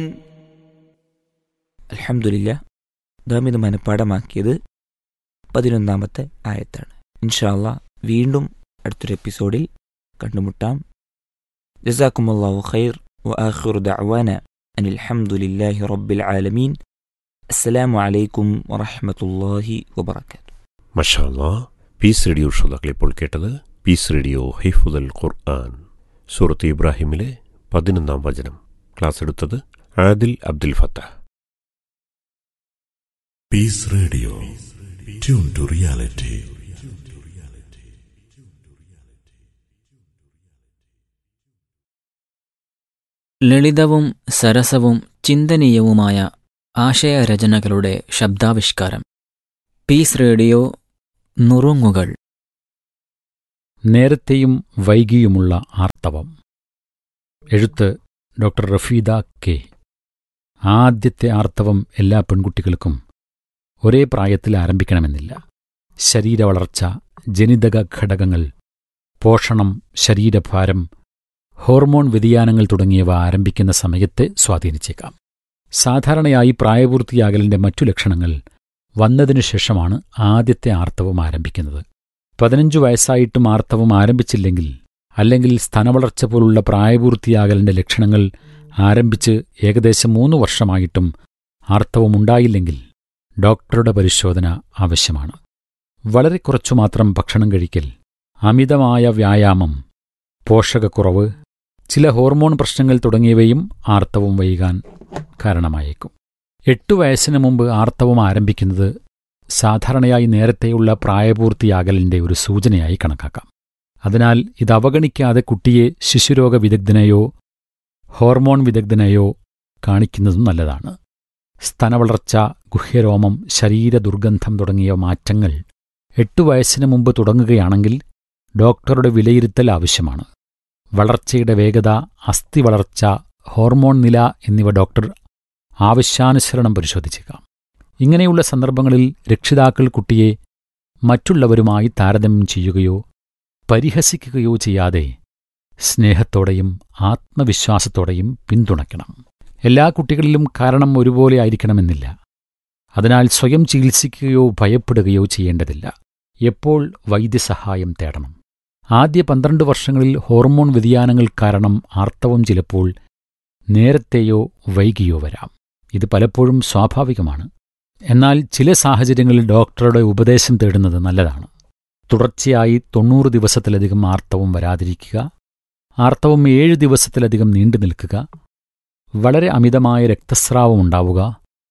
അലഹമുല്ല നാം ഇത് മനഃപ്പാടമാക്കിയത് പതിനൊന്നാമത്തെ ആയത്താണ് ഇൻഷാല്ല വീണ്ടും അടുത്തൊരു എപ്പിസോഡിൽ കണ്ടുമുട്ടാം ജസാക്കുമുല്ലാഹു ഖൈർ وآخر دعوانا أن الحمد لله رب العالمين السلام عليكم ورحمة الله وبركاته മഷാല്ലാ പീസ് റേഡിയോ ശ്രോതാക്കൾ ഇപ്പോൾ കേട്ടത് പീസ് റേഡിയോ ഹിഫുദൽ ഖുർആൻ സൂറത്ത് ഇബ്രാഹിമിലെ പതിനൊന്നാം വചനം ക്ലാസ് എടുത്തത് Adil Abdul Fattah Peace Radio. Tune to reality. ലളിതവും സരസവും ചിന്തനീയവുമായ ആശയരചനകളുടെ ശബ്ദാവിഷ്കാരം പീസ് റേഡിയോ നുറുങ്ങുകൾ നേരത്തെയും വൈകിയുമുള്ള ആർത്തവം എഴുത്ത് ഡോക്ടർ റഫീദ കെ ആദ്യത്തെ ആർത്തവം എല്ലാ പെൺകുട്ടികൾക്കും ഒരേ പ്രായത്തിൽ ആരംഭിക്കണമെന്നില്ല ശരീരവളർച്ച ജനിതക ഘടകങ്ങൾ പോഷണം ശരീരഭാരം ഹോർമോൺ വ്യതിയാനങ്ങൾ തുടങ്ങിയവ ആരംഭിക്കുന്ന സമയത്തെ സ്വാധീനിച്ചേക്കാം സാധാരണയായി പ്രായപൂർത്തിയാകലിന്റെ മറ്റു ലക്ഷണങ്ങൾ വന്നതിനു ശേഷമാണ് ആദ്യത്തെ ആർത്തവം ആരംഭിക്കുന്നത് പതിനഞ്ചു വയസ്സായിട്ടും ആർത്തവം ആരംഭിച്ചില്ലെങ്കിൽ അല്ലെങ്കിൽ സ്തനവളർച്ച പോലുള്ള പ്രായപൂർത്തിയാകലിന്റെ ലക്ഷണങ്ങൾ ആരംഭിച്ച് ഏകദേശം മൂന്ന് വർഷമായിട്ടും ആർത്തവമുണ്ടായില്ലെങ്കിൽ ഡോക്ടറുടെ പരിശോധന ആവശ്യമാണ് വളരെ കുറച്ചു മാത്രം ഭക്ഷണം കഴിക്കൽ അമിതമായ വ്യായാമം പോഷകക്കുറവ് ചില ഹോർമോൺ പ്രശ്നങ്ങൾ തുടങ്ങിയവയും ആർത്തവം വൈകാൻ കാരണമായേക്കും എട്ടു വയസ്സിന് മുമ്പ് ആർത്തവം ആരംഭിക്കുന്നത് സാധാരണയായി നേരത്തെയുള്ള പ്രായപൂർത്തിയാകലിന്റെ ഒരു സൂചനയായി കണക്കാക്കാം അതിനാൽ ഇത് അവഗണിക്കാതെ കുട്ടിയെ ശിശുരോഗ വിദഗ്ധനെയോ ഹോർമോൺ വിദഗ്ധനെയോ കാണിക്കുന്നതും നല്ലതാണ് സ്തനവളർച്ച ഗുഹ്യരോമം ശരീരദുർഗന്ധം തുടങ്ങിയ മാറ്റങ്ങൾ എട്ടു വയസ്സിന് മുമ്പ് തുടങ്ങുകയാണെങ്കിൽ ഡോക്ടറുടെ വിലയിരുത്തൽ ആവശ്യമാണ് വളർച്ചയുടെ വേഗത അസ്ഥി വളർച്ച ഹോർമോൺ നില എന്നിവ ഡോക്ടർ ആവശ്യാനുസരണം പരിശോധിച്ചേക്കാം ഇങ്ങനെയുള്ള സന്ദർഭങ്ങളിൽ രക്ഷിതാക്കൾ കുട്ടിയെ മറ്റുള്ളവരുമായി താരതമ്യം ചെയ്യുകയോ പരിഹസിക്കുകയോ ചെയ്യാതെ സ്നേഹത്തോടെയും ആത്മവിശ്വാസത്തോടെയും പിന്തുണയ്ക്കണം എല്ലാ കുട്ടികളിലും കാരണം ഒരുപോലെ ആയിരിക്കണമെന്നില്ല അതിനാൽ സ്വയം ചികിത്സിക്കുകയോ ഭയപ്പെടുകയോ ചെയ്യേണ്ടതില്ല എപ്പോൾ വൈദ്യസഹായം തേടണം ആദ്യ പന്ത്രണ്ട് വർഷങ്ങളിൽ ഹോർമോൺ വ്യതിയാനങ്ങൾ കാരണം ആർത്തവം ചിലപ്പോൾ നേരത്തെയോ വൈകിയോ വരാം ഇത് പലപ്പോഴും സ്വാഭാവികമാണ് എന്നാൽ ചില സാഹചര്യങ്ങളിൽ ഡോക്ടറുടെ ഉപദേശം തേടുന്നത് നല്ലതാണ് തുടർച്ചയായി തൊണ്ണൂറ് ദിവസത്തിലധികം ആർത്തവം വരാതിരിക്കുക ആർത്തവം ഏഴ് ദിവസത്തിലധികം നീണ്ടു നിൽക്കുക വളരെ അമിതമായ രക്തസ്രാവം ഉണ്ടാവുക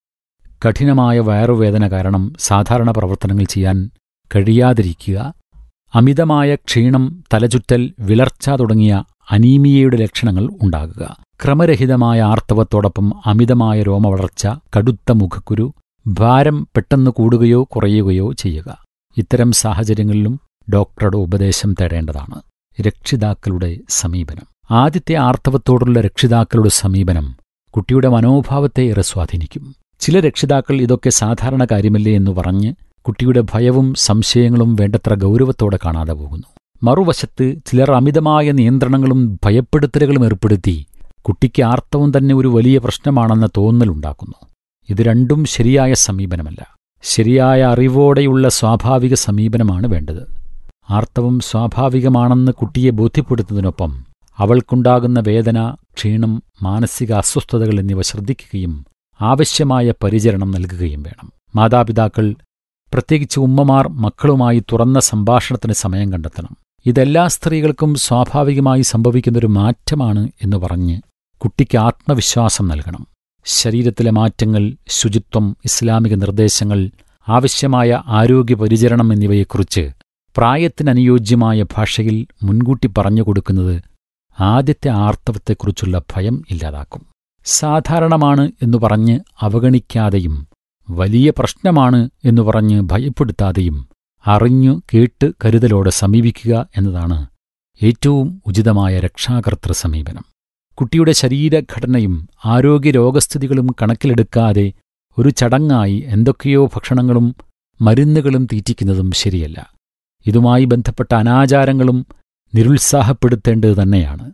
കഠിനമായ വയറുവേദന കാരണം സാധാരണ പ്രവർത്തനങ്ങൾ ചെയ്യാൻ കഴിയാതിരിക്കുക അമിതമായ ക്ഷീണം തലചുറ്റൽ വിളർച്ച തുടങ്ങിയ അനീമിയയുടെ ലക്ഷണങ്ങൾ ഉണ്ടാകുക ക്രമരഹിതമായ ആർത്തവത്തോടൊപ്പം അമിതമായ രോമവളർച്ച കടുത്ത മുഖക്കുരു ഭാരം പെട്ടെന്ന് കൂടുകയോ കുറയുകയോ ചെയ്യുക ഇത്തരം സാഹചര്യങ്ങളിലും ഡോക്ടറുടെ ഉപദേശം തേടേണ്ടതാണ് രക്ഷിതാക്കളുടെ സമീപനം ആദ്യത്തെ ആർത്തവത്തോടുള്ള രക്ഷിതാക്കളുടെ സമീപനം കുട്ടിയുടെ മനോഭാവത്തെ ഏറെ സ്വാധീനിക്കും ചില രക്ഷിതാക്കൾ ഇതൊക്കെ സാധാരണ കാര്യമല്ലേ എന്ന് പറഞ്ഞ് കുട്ടിയുടെ ഭയവും സംശയങ്ങളും വേണ്ടത്ര ഗൗരവത്തോടെ കാണാതെ പോകുന്നു മറുവശത്ത് ചിലർ അമിതമായ നിയന്ത്രണങ്ങളും ഭയപ്പെടുത്തലുകളും ഏർപ്പെടുത്തി കുട്ടിക്ക് ആർത്തവം തന്നെ ഒരു വലിയ പ്രശ്നമാണെന്ന തോന്നലുണ്ടാക്കുന്നു ഇത് രണ്ടും ശരിയായ സമീപനമല്ല ശരിയായ അറിവോടെയുള്ള സ്വാഭാവിക സമീപനമാണ് വേണ്ടത് ആർത്തവം സ്വാഭാവികമാണെന്ന് കുട്ടിയെ ബോധ്യപ്പെടുത്തുന്നതിനൊപ്പം അവൾക്കുണ്ടാകുന്ന വേദന ക്ഷീണം മാനസിക അസ്വസ്ഥതകൾ എന്നിവ ശ്രദ്ധിക്കുകയും ആവശ്യമായ പരിചരണം നൽകുകയും വേണം മാതാപിതാക്കൾ പ്രത്യേകിച്ച് ഉമ്മമാർ മക്കളുമായി തുറന്ന സംഭാഷണത്തിന് സമയം കണ്ടെത്തണം ഇതെല്ലാ സ്ത്രീകൾക്കും സ്വാഭാവികമായി സംഭവിക്കുന്നൊരു മാറ്റമാണ് എന്ന് പറഞ്ഞ് കുട്ടിക്ക് ആത്മവിശ്വാസം നൽകണം ശരീരത്തിലെ മാറ്റങ്ങൾ ശുചിത്വം ഇസ്ലാമിക നിർദ്ദേശങ്ങൾ ആവശ്യമായ ആരോഗ്യ പരിചരണം എന്നിവയെക്കുറിച്ച് പ്രായത്തിനനുയോജ്യമായ ഭാഷയിൽ മുൻകൂട്ടി പറഞ്ഞു കൊടുക്കുന്നത് ആദ്യത്തെ ആർത്തവത്തെക്കുറിച്ചുള്ള ഭയം ഇല്ലാതാക്കും സാധാരണമാണ് എന്നു പറഞ്ഞ് അവഗണിക്കാതെയും വലിയ പ്രശ്നമാണ് എന്നു പറഞ്ഞ് ഭയപ്പെടുത്താതെയും അറിഞ്ഞു കേട്ട് കരുതലോടെ സമീപിക്കുക എന്നതാണ് ഏറ്റവും ഉചിതമായ രക്ഷാകർത്തൃ സമീപനം കുട്ടിയുടെ ശരീരഘടനയും ആരോഗ്യ രോഗസ്ഥിതികളും കണക്കിലെടുക്കാതെ ഒരു ചടങ്ങായി എന്തൊക്കെയോ ഭക്ഷണങ്ങളും മരുന്നുകളും തീറ്റിക്കുന്നതും ശരിയല്ല ഇതുമായി ബന്ധപ്പെട്ട അനാചാരങ്ങളും നിരുത്സാഹപ്പെടുത്തേണ്ടത് തന്നെയാണ്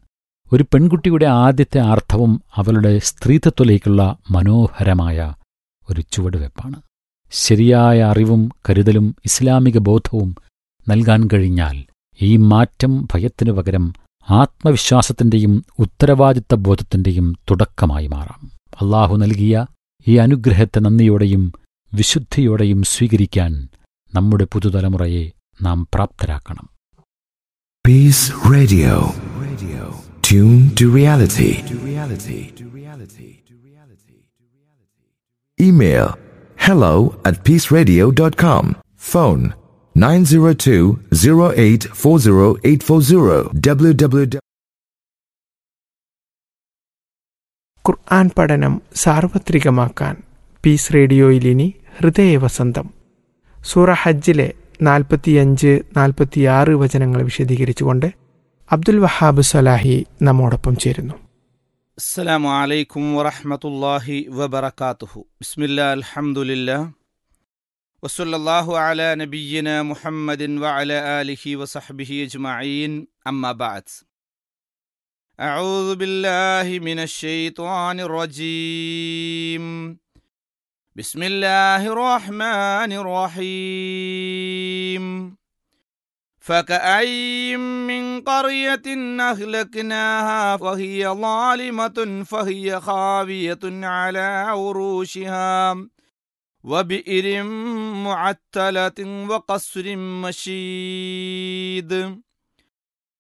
ഒരു പെൺകുട്ടിയുടെ ആദ്യത്തെ ആർത്തവം അവളുടെ സ്ത്രീത്വത്തിലേക്കുള്ള മനോഹരമായ ഒരു ചുവടുവെപ്പാണ് ശരിയായ അറിവും കരുതലും ഇസ്ലാമിക ബോധവും നൽകാൻ കഴിഞ്ഞാൽ ഈ മാറ്റം ഭയത്തിനു പകരം ആത്മവിശ്വാസത്തിന്റെയും ഉത്തരവാദിത്ത ബോധത്തിന്റെയും തുടക്കമായി മാറാം അള്ളാഹു നൽകിയ ഈ അനുഗ്രഹത്തെ നന്ദിയോടെയും വിശുദ്ധിയോടെയും സ്വീകരിക്കാൻ നമ്മുടെ പുതുതലമുറയെ നാം പ്രാപ്തരാക്കണം Peace Radio. Radio. Tune to reality. To reality. To reality. To reality. Email hello at peaceradio.com. Phone 902-0840840 www. ഖുർആൻ പഠനം സാർവത്രികമാക്കാൻ പീസ് റേഡിയോയിൽ ഇനി ഹൃദയവസന്തം സൂറ ഹജ്ജിലെ നാൽപ്പത്തിയഞ്ച് നാൽപ്പത്തിയാറ് വചനങ്ങൾ വിശദീകരിച്ചുകൊണ്ട് അബ്ദുൽ വഹാബ് സലാഹി നമ്മോടൊപ്പം ചേരുന്നു السلام عليكم ورحمة الله وبركاته بسم الله الحمد لله وصلى الله على نبينا محمد وعلى آله وصحبه أجمعين أما بعد أعوذ بالله من الشيطان الرجيم بسم الله الرحمن الرحيم فكأي من قرية أهلكناها فهي ظالمة فهي خاوية على عروشها وبئر معتلة وقصر مشيد